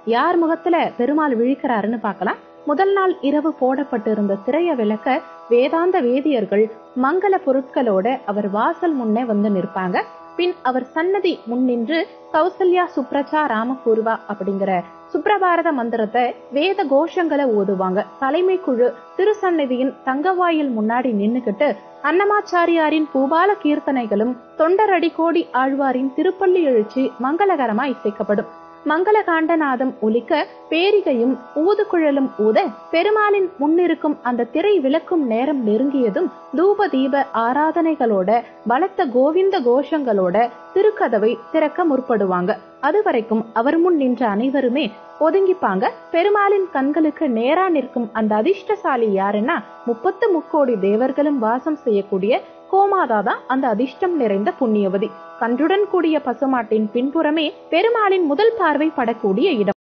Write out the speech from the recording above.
யார் முகத்துல பெருமாள் விழிக்கிறாருன்னு பார்க்கலாம் முதல் நாள் இரவு போடப்பட்டிருந்த திரைய விளக்க வேதாந்த வேதியர்கள் மங்கள பொருட்களோட அவர் வாசல் முன்னே வந்து நிற்பாங்க பின் அவர் சன்னதி முன்னின்று கௌசல்யா சுப்ரஜா ராமபூர்வா அப்படிங்கிற சுப்ரபாரத மந்திரத்தை வேத கோஷங்களை ஓதுவாங்க தலைமை குழு திருசன்னதியின் தங்கவாயில் முன்னாடி நின்னுகிட்டு அன்னமாச்சாரியாரின் பூபால கீர்த்தனைகளும் தொண்டரடி கோடி ஆழ்வாரின் திருப்பள்ளி எழுச்சி மங்களகரமா இசைக்கப்படும் மங்கள காண்டநாதம் ஒலிக்க பேரிகையும் ஊதுகுழலும் ஊத பெருமாளின் முன்னிருக்கும் அந்த திரை விளக்கும் நேரம் நெருங்கியதும் தூப தீப ஆராதனைகளோட பலத்த கோவிந்த கோஷங்களோட திருக்கதவை திறக்க முற்படுவாங்க அது வரைக்கும் அவர் முன் நின்ற அனைவருமே ஒதுங்கிப்பாங்க பெருமாளின் கண்களுக்கு நேரா நிற்கும் அந்த அதிர்ஷ்டசாலி யாருன்னா முப்பத்து முக்கோடி தேவர்களும் வாசம் செய்யக்கூடிய கோமாதா தான் அந்த அதிர்ஷ்டம் நிறைந்த புண்ணியவதி கன்றுடன் கூடிய பசுமாட்டின் பின்புறமே பெருமாளின் முதல் பார்வை படக்கூடிய இடம்